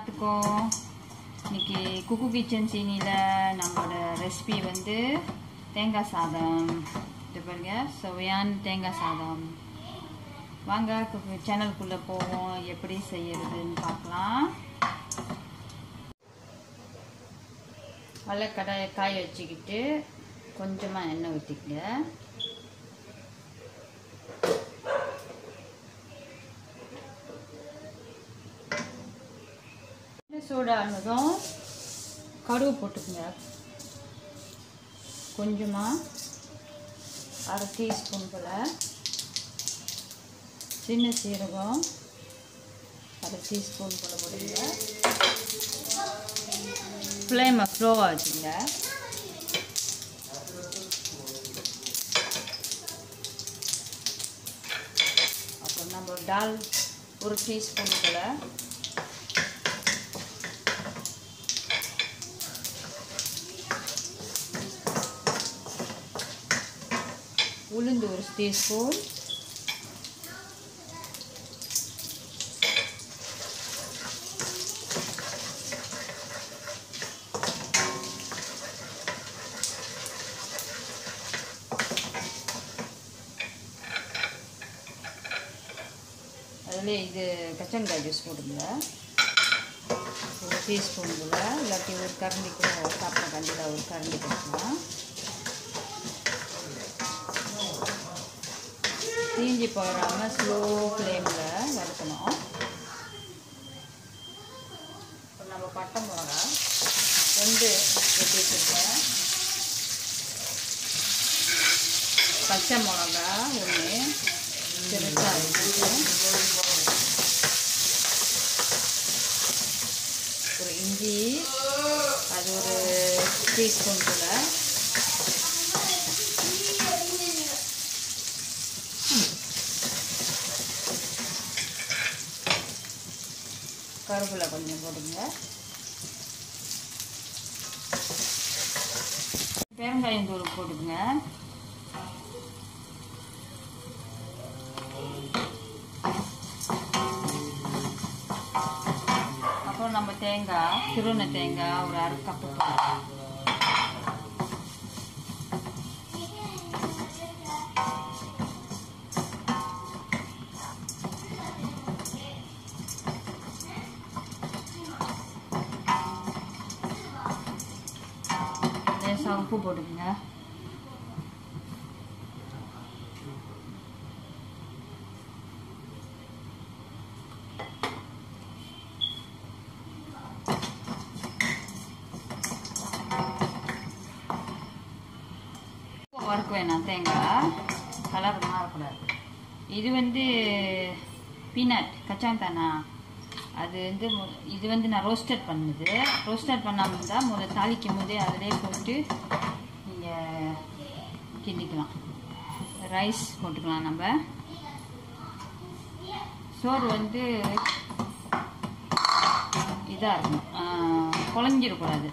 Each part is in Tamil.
எல்லாத்துக்கும் இன்னைக்கு குக்கு கிச்சன் சீனியில் நம்மளோட ரெசிபி வந்து தேங்காய் சாதம் இது பாருங்க சுவையான தேங்காய் சாதம் வாங்க குக்கு சேனலுக்குள்ளே போவோம் எப்படி செய்யறதுன்னு பார்க்கலாம் நல்ல கடாயை காய வச்சுக்கிட்டு கொஞ்சமாக எண்ணெய் ஊற்றிக்கங்க சூடானதும் கடுகு போட்டுக்கோங்க கொஞ்சமாக அரை டீஸ்பூன் போல் சின்ன சீரகம் அரை டீஸ்பூன் போல் போடுங்க ஃப்ளேமை ஸ்லோவாக வச்சுங்க அப்புறம் நம்ம டால் ஒரு டீஸ்பூன் போல் உளுந்து ஒரு டீஸ்பூன் அதில் இது கச்சங்காய் ஜூஸ் போட்டுங்க ஒரு டீஸ்பூன் போல் இல்லாட்டி ஒரு கரண்டி கூட சாப்பிட்ற கண்டியில் ஒரு கரண்டி போட்டுக்கலாம் தீஞ்சி போடாமல் ஸ்லோ ஃப்ளேமில் வறுக்கணும் இப்போ நம்ம பட்டை மிளகா ரெண்டு வெட்டி வச்சுருக்கேன் பச்சை மிளகா ஒன்று சிறுசாக வச்சுருக்கேன் ஒரு இஞ்சி அது ஒரு டீஸ்பூன் கூட கருவேப்பிலை கொஞ்சம் போடுங்க பெருங்காயம் தூள் போட்டுங்க அப்புறம் நம்ம தேங்காய் திருவண்ண தேங்காய் ஒரு அரை கப்பு போடலாம் லேசாக உப்பு போட்டுக்கோங்க வறுக்க வேணாம் தேங்காய் கலர் மாறக்கூடாது இது வந்து பீனட் கச்சாந்தானா அது வந்து மு- இது வந்து நான் ரோஸ்டட் பண்ணுது ரோஸ்டட் பண்ணாமல் இருந்தால் முதல்ல தாளிக்கும் போதே அதிலே போட்டு நீங்கள் கிண்டிக்கலாம் ரைஸ் போட்டுக்கலாம் நம்ம சோறு வந்து இதாக இருக்கணும் ஆஹ், குழஞ்சிடக்கூடாது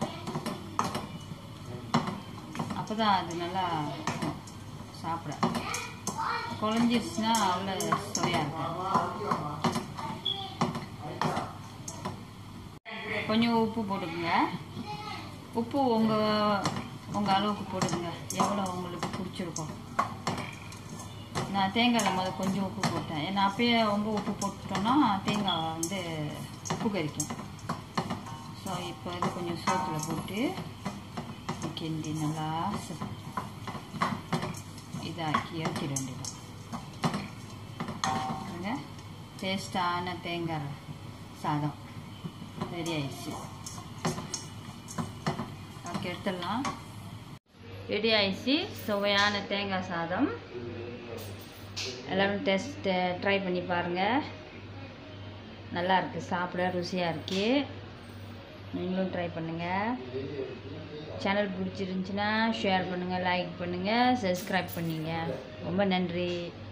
அப்போ தான் அது நல்லா இருக்கும் சாப்பிட குழஞ்சிருச்சுன்னா அவ்வளோ சுவையாக இருக்கும் கொஞ்சம் உப்பு போட்டுக்கோங்க உப்பு உங்கள் உங்கள் அளவுக்கு போட்டுக்கோங்க எவ்வளோ உங்களுக்கு பிடிச்சிருக்கும் நான் தேங்காயில் முதல் கொஞ்சம் உப்பு போட்டேன் ஏன்னா அப்பயே ரொம்ப உப்பு போட்டுட்டோன்னா தேங்காய் வந்து உப்பு கறிக்கும் ஸோ இப்போ இது கொஞ்சம் சோத்தில் போட்டு கிண்டி நல்லா ச- இதாக்கி இறக்கிட வேண்டியதான் பாருங்க டேஸ்டான தேங்காய் சாதம் ரெடி ஆயிடுச்சு ஓகே எடுத்துடலாம் ரெடி ஆயிடுச்சு சுவையான தேங்காய் சாதம் எல்லாரும் டெஸ்ட் ட்ரை பண்ணி பாருங்கள் நல்லா இருக்குது சாப்பிட ருசியாக இருக்கு நீங்களும் ட்ரை பண்ணுங்கள் சேனல் பிடிச்சிருந்துச்சின்னா ஷேர் பண்ணுங்கள் லைக் பண்ணுங்கள் சப்ஸ்கிரைப் பண்ணிங்க ரொம்ப நன்றி